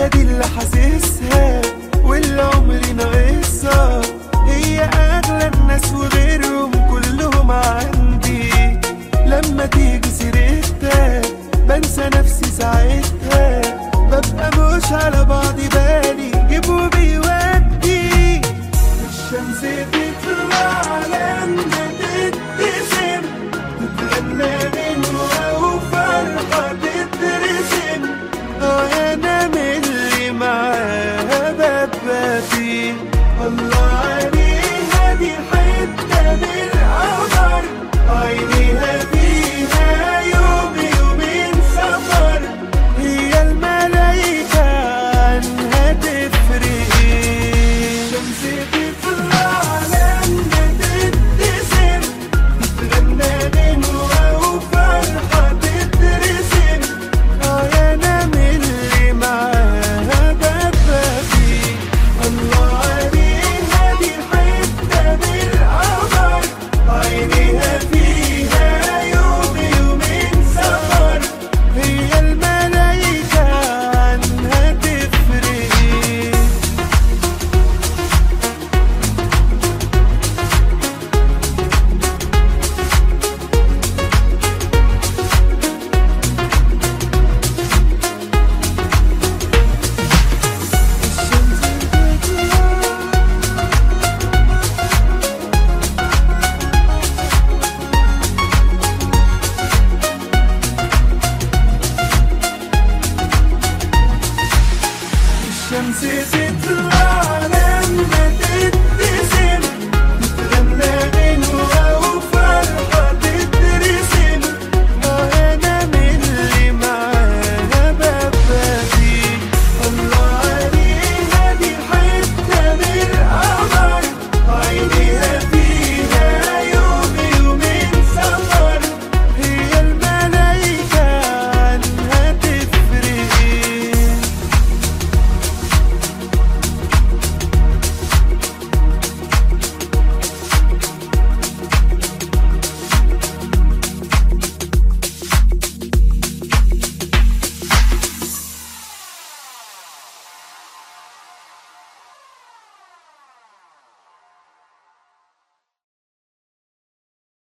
هي دي اللي حاسسها واللي عمري ناقصها هي اغلى الناس وغيرهم كلهم عندي لما تيجي سيرتها بنسى نفسي ساعتها ببقى مش على بعضي بالي جيب وبيودي الشمس تطلع لما تبتسم تتغنى منها وفرحة تترسم اه انا من اللي معاها ببقى فيه الله عليها دي حتة من القمر عينيها فيها يوم يومين سفر هي الملايكة عنها تفرق ايه الشمس تطلع لما تبتسم تتغنى منها وفرحة تترسم اه يا انا من اللي معاها ببقى فيه الله عليها دي حتة من القمر عينيها فيها يوم يومين سفر هي الملايكة عنها تفرق ايه الشمس تطلع